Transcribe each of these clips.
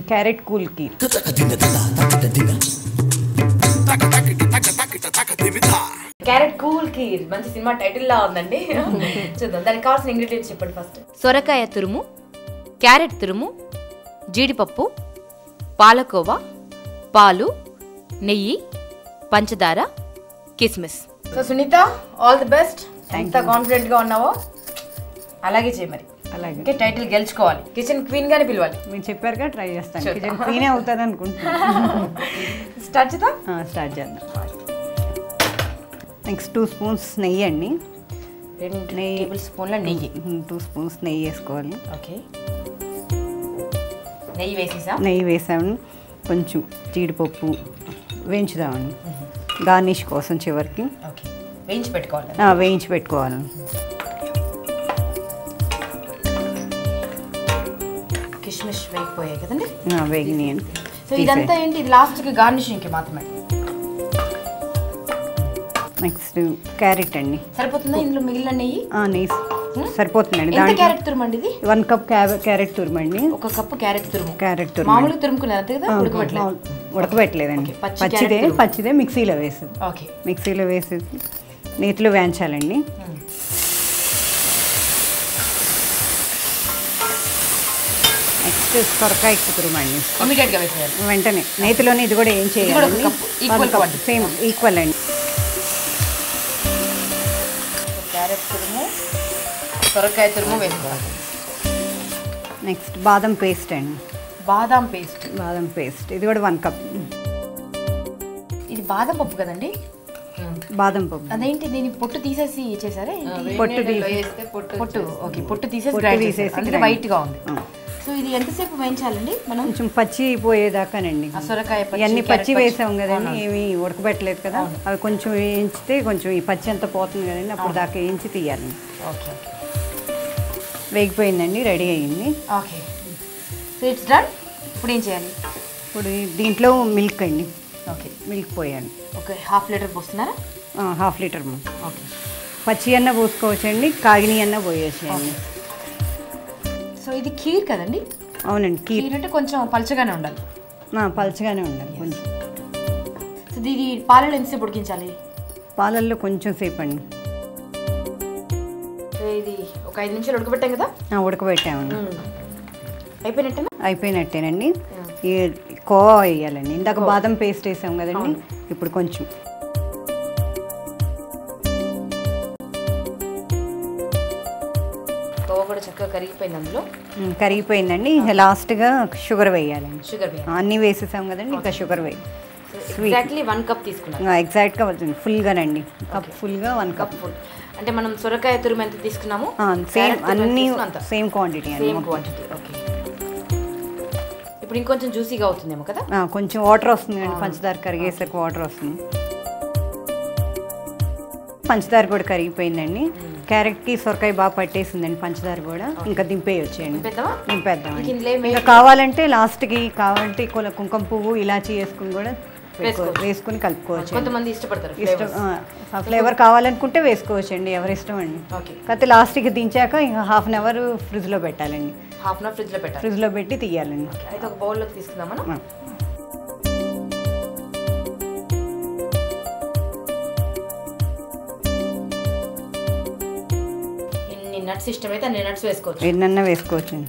Carrot cool kheer carrot cool kheer మంచి cinema title లా ఉందండి చూద్దాం దానికి కావాల్సిన ఇంగ్రీడియంట్స్ చెప్పండి ఫస్ట్ సొరకాయ తురుము క్యారెట్ తురుము జీడిపప్పు పాలకోవా పాలు నెయ్యి పంచదార కిస్మిస్ so Sunitha all the best ఎంత కాన్ఫిడెంట్ గా ఉన్నావో అలాగే చేయి మరి అలాగే ఓకే టైటిల్ గెలుచుకోవాలి కిచెన్ క్వీన్ గానే పిలవాలి మీరు చెప్పారుగా ట్రై చేస్తాను కిచెన్ క్లీనే అవుతుంది అనుకుంటున్నాను స్టార్ట్ చేద్దాం స్టార్ట్ చేద్దాం నెక్స్ట్ టూ స్పూన్స్ నెయ్యి అండి రెండు నెయ్యి. టేబుల్ స్పూన్ల నెయ్యి టూ స్పూన్స్ నెయ్యి వేసుకోవాలి ఓకే నెయ్యి వేసేసా నెయ్యి వేసాము కొంచెం జీడిపప్పు వేయించుదామండి గార్నిష్ కోసం చివరికి ఓకే వేయించి పెట్టుకోవాలి ఆ, వేయించి పెట్టుకోవాలి కిష్మిష్ వేగిపోయాయి కదండి ఆ, వేగినాయండి సో ఇదంతా ఏంటి ఇది లాస్ట్కి గార్నిషింగ్కి మాత్రమే నెక్స్ట్ క్యారెట్ అండి సరిపోతుందా ఇందులో మిగిలిన నెయ్యి ఆ, నెయ్యి సరిపోతుందండి ఎంత దాంట్లో క్యారెట్ తురుమండి ఇది వన్ కప్ క్యా- క్యారెట్ తురుమండి ఒక కప్పు క్యారెట్ తురుము క్యారెట్ తురుము మామూలుగా తురుముకున్నారు అంతే కదా ఉడకబెట్టలేదు ఉడకబెట్టలేదండి ఓకే, పచ్చి పచ్చిదే క్యారెట్ తురుము. పచ్చిదే మిక్సీలో వేసేది ఓకే మిక్సీలో వేసేసి నేతిలో వేయించాలండి నెక్స్ట్ సొరకాయ కుతురుమండి ఇమీడియట్ గా వేసేయాలి వెంటనే నేతిలోనే ఇది కూడా ఏం ఇది కూడా ఒక చేయాలి cup, equal quantity. Same equal అండి క్యారెట్ తురుము సొరకాయ తురుము వేసుకోవాలి నెక్స్ట్ బాదం పేస్ట్ అండి బాదాం పేస్ట్ బాదం పేస్ట్ ఇది కూడా వన్ కప్ ఇది బాదం పప్పు కదండి బాదం పప్పు అదేంటి దీని పొట్టు తీసేసి చేశారా ఏంటి? పొట్టు తీసి పొట్టు ఓకే పొట్టు తీసేసి పొట్టు గ్రైండ్ తీసేసి చేశారు. అందుకే grind. వైట్ గా ఉంది ఆ. సో ఇది ఎంతసేపు వేయించాలండి మనం కొంచెం పచ్చి పోయేదాకానండి ఆ సొరకాయ పచ్చి, ఇవన్నీ క్యారెట్ పచ్చి పచ్చి. వేసాం కదండి ఏమి ఉడకబెట్టలేదు కదా అవి కొంచెం వేయించితే కొంచెం ఈ పచ్చి అంతా పోతుంది కదండి అప్పుడు దాకా వేయించి తీయాలి ఓకే వేగిపోయిందండి రెడీ అయ్యింది ఓకే సో ఇట్స్ డన్ ఇప్పుడు ఏం చేయాలి ఇప్పుడు ఈ దీంట్లో మిల్క్ అండి ఓకే మిల్క్ పోయాలి ఓకే హాఫ్ లీటర్ పోస్తున్నారా హాఫ్ లీటర్ ఓకే పచ్చి అన్న పోసుకోవచ్చండి కాగిని అన్న పోయేసేయండి సో ఇది ఖీర్ కదండి అవునండి కీర్ ఖీర్ అంటే కొంచెం పలచగానే ఉండాలి ఆ, పలచగానే ఉండాలి కొంచెం సో ఇది పాలలో ఎంతసేపు ఉడికించాలి పాలల్లో కొంచెం సేపు అండి సో ఇది ఒక ఐదు నిమిషాలు ఉడకబెట్టాం కదా ఆ, ఉడకబెట్టామండి అయిపోయినట్టేనా అయిపోయినట్టేనండి ఈ కోవా వేయాలండి ఇందాక బాదం పేస్ట్ వేసాం కదండి ఇప్పుడు కొంచెం కోవ కూడా చక్కగా కరిగిపోయింది అందులో ఉమ్, కరిగిపోయిందండి ఇంకా లాస్ట్గా షుగర్ వేయాలండి షుగర్ వేయాలి అన్నీ వేసేసాం కదండి ఇంకా షుగర్ వేయాలి ఎగ్జాక్ట్లీ వన్ కప్ తీసుకున్నాను ఎగ్జాక్ట్గా అవుతుంది ఫుల్గానండి కప్ ఫుల్గా వన్ కప్ కప్ ఫుల్ అంటే మనం సొరకాయ తురుము ఎంత తీసుకున్నాము సేమ్ క్యారెట్ తురుము ఎంత అన్నీ తీసుకున్నాం అంత. సేమ్ క్వాంటిటీ అండి సేమ్ క్వాంటిటీ ఓకే ఇప్పుడు ఇంకొంచెం జ్యూసీగా అవుతుందేమో కదా ఆ, కొంచెం వాటర్ వస్తుంది అండి పంచదార కరిగేసరికి వాటర్ వస్తుంది పంచదార కూడా కరిగిపోయిందండి క్యారెట్కి సొరకాయ బాగా పట్టేసిందండి పంచదార కూడా ఇంకా దింపేయొచ్చేయండి పెద్దవా నింపేద్దాం ఇంక ఇందులో ఏం ఇంకా కావాలంటే లాస్ట్కి కావాలంటే కొల కుంకుమ పువ్వు ఇలాచి వేసుకుని కూడా పెట్టుకో- వేసుకోవచ్చు. వేసుకుని కలుపుకోవచ్చు కొంతమంది ఇష్టపడతారు ఇష్టం ఆ ఫ్లేవర్ కావాలనుకుంటే వేసుకోవచ్చండి ఎవరి ఇష్టం అండి ఓకే కాకపోతే లాస్ట్కి దించాక ఇంకా హాఫ్ అన్ అవర్ ఫ్రిడ్జ్లో పెట్టాలండి హాఫ్ అన్ అవర్ ఫ్రిడ్జ్ లో పెట్టాలి ఫ్రిడ్జ్లో పెట్టి తీయాలండి అయితే ఒక బౌల్లోకి తీసుకుందాం మనం ఆ. ఎన్ని నట్స్ ఇష్టమైతే అన్ని నట్స్ వేసుకోవచ్చు ఎన్నన్నా వేసుకోవచ్చండి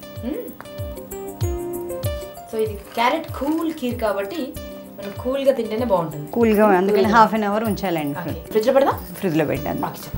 సో ఇది క్యారెట్ కూల్ కీర్ కాబట్టి మనం కూల్ గా తింటేనే బాగుంటుంది కూల్గా అందుకని హాఫ్ అన్ అవర్ ఉంచాలండి ఓకే ఫ్రిడ్జ్ లో పెడదాం ఫ్రిడ్జ్లో పెట్టాను బాగా చెప్పు.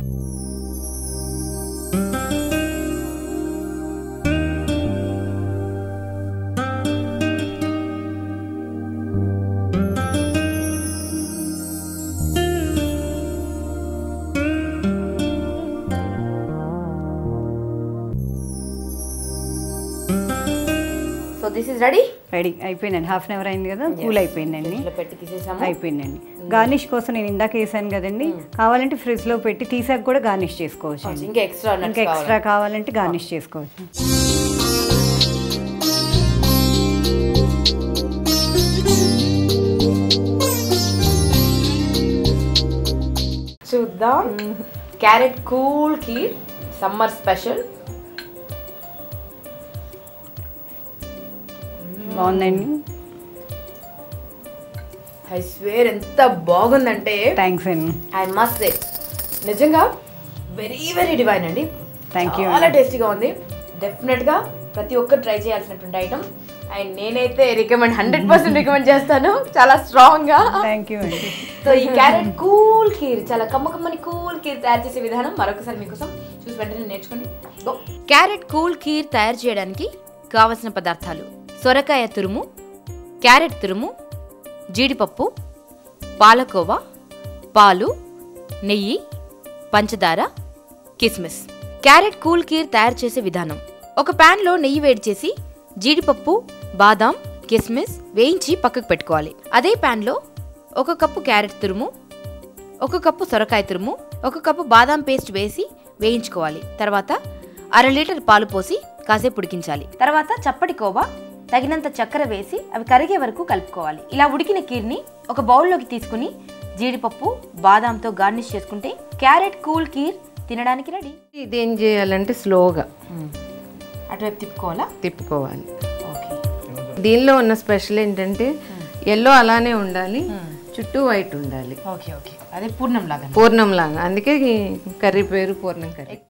So this is ready ready అయిపోయిందండి హాఫ్ అన్ అవర్ అయింది కదా కూల్ అయిపోయిందండి ఫ్రిడ్జ్ లో పెట్టి తీసేసాము అయిపోయిందండి గార్నిష్ కోసం నేను ఇందాక వేసాను కదండి కావాలంటే ఫ్రిడ్జ్లో పెట్టి తీసాక కూడా గార్నిష్ చేసుకోవచ్చు అండి ఇంకా ఎక్స్ట్రా ఇంకా నట్స్ కావాలి ఎక్స్ట్రా కావాలంటే గార్నిష్ చేసుకోవచ్చు చూద్దాం carrot cool kheer summer special బాగుందండి ఐ స్వేర్ ఎంత బాగుందంటే థ్యాంక్స్ అండి ఐ మస్ట్ సే నిజంగా వెరీ వెరీ డివైన్ అండి Thank you. చాలా టేస్టీగా ఉంది డెఫినెట్ గా ప్రతి ఒక్కరు ట్రై చేయాల్సినటువంటి ఐటమ్ అండ్ నేనైతే రికమెండ్ హండ్రెడ్ పర్సెంట్ రికమెండ్ చేస్తాను చాలా స్ట్రాంగ్ గా థ్యాంక్ యూ అండి సో ఈ క్యారెట్ కూల్ కీర్ చాలా కమ్మ కమ్మని కూల్ కీర్ తయారు చేసే విధానం మరొకసారి మీకోసం చూసి వెంటనే నేర్చుకోండి Go. క్యారెట్ కూల్ ఖీర్ తయారు చేయడానికి కావలసిన పదార్థాలు సొరకాయ తురుము క్యారెట్ తురుము జీడిపప్పు పాలకోవా పాలు నెయ్యి పంచదార కిస్మిస్ క్యారెట్ కూల్ ఖీర్ తయారు చేసే విధానం ఒక ప్యాన్లో నెయ్యి వేడి చేసి జీడిపప్పు బాదాం కిస్మిస్ వేయించి పక్కకు పెట్టుకోవాలి అదే ప్యాన్లో ఒక కప్పు క్యారెట్ తురుము ఒక కప్పు సొరకాయ తురుము ఒక కప్పు బాదాం పేస్ట్ వేసి వేయించుకోవాలి తర్వాత అర లీటర్ పాలు పోసి కాసేపు ఉడికించాలి తర్వాత చప్పటి కోవా తగినంత చక్కెర వేసి అవి కరిగే వరకు కలుపుకోవాలి ఇలా ఉడికిన కీర్ని ఒక బౌల్లోకి తీసుకుని జీడిపప్పు బాదాంతో గార్నిష్ చేసుకుంటే క్యారెట్ కూల్ కీర్ తినడానికి రెడీ ఇది ఏం చేయాలంటే స్లోగా అటువైపు తిప్పుకోవాలా తిప్పుకోవాలి ఓకే దీనిలో ఉన్న స్పెషల్ ఏంటంటే ఎల్లో అలానే ఉండాలి చుట్టూ వైట్ ఉండాలి ఓకే ఓకే అదే పూర్ణం లాగా పూర్ణం లాగా అందుకే ఈ కర్రీ పేరు పూర్ణం కర్రీ